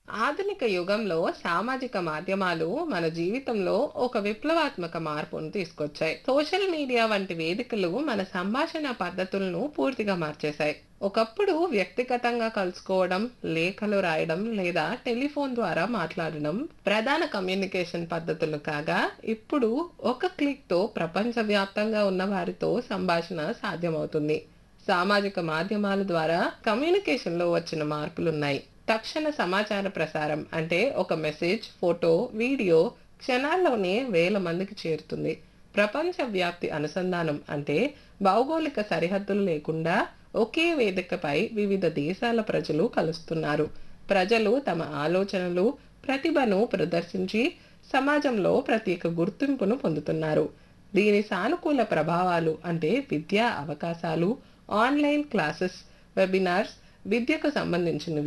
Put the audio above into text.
ఆధునిక యుగంలో సామాజిక మాధ్యమాలు మన జీవితంలో ఒక విప్లవాత్మక మార్పును తీసుకొచ్చాయి సోషల్ మీడియా వంటి వేదికలు మన సంభాషణ పద్ధతులను పూర్తిగా మార్చేశాయి ఒకప్పుడు వ్యక్తిగతంగా కలుసుకోవడం లేఖలు రాయడం లేదా టెలిఫోన్ ద్వారా మాట్లాడడం ప్రధాన కమ్యూనికేషన్ పద్ధతులు కాగా ఇప్పుడు ఒక క్లిక్ తో ప్రపంచవ్యాప్తంగా ఉన్న వారితో సంభాషణ సాధ్యమవుతుంది సామాజిక మాధ్యమాల ద్వారా కమ్యూనికేషన్ లో వచ్చిన మార్పులున్నాయి తక్షణ సమాచార ప్రసారం అంటే ఒక మెసేజ్ ఫోటో వీడియో క్షణాల్లోనే వేల మందికి చేరుతుంది ప్రపంచ వ్యాప్తి అనుసంధానం అంటే భౌగోళిక సరిహద్దులు లేకుండా ఒకే వేదికపై వివిధ దేశాల ప్రజలు కలుస్తున్నారు ప్రజలు తమ ఆలోచనలు ప్రతిభను ప్రదర్శించి సమాజంలో ప్రత్యేక గుర్తింపును పొందుతున్నారు దీని సానుకూల ప్రభావాలు అంటే విద్యా అవకాశాలు ఆన్లైన్ క్లాసెస్ వెబినార్స్ విద్యకు సంబంధించినవి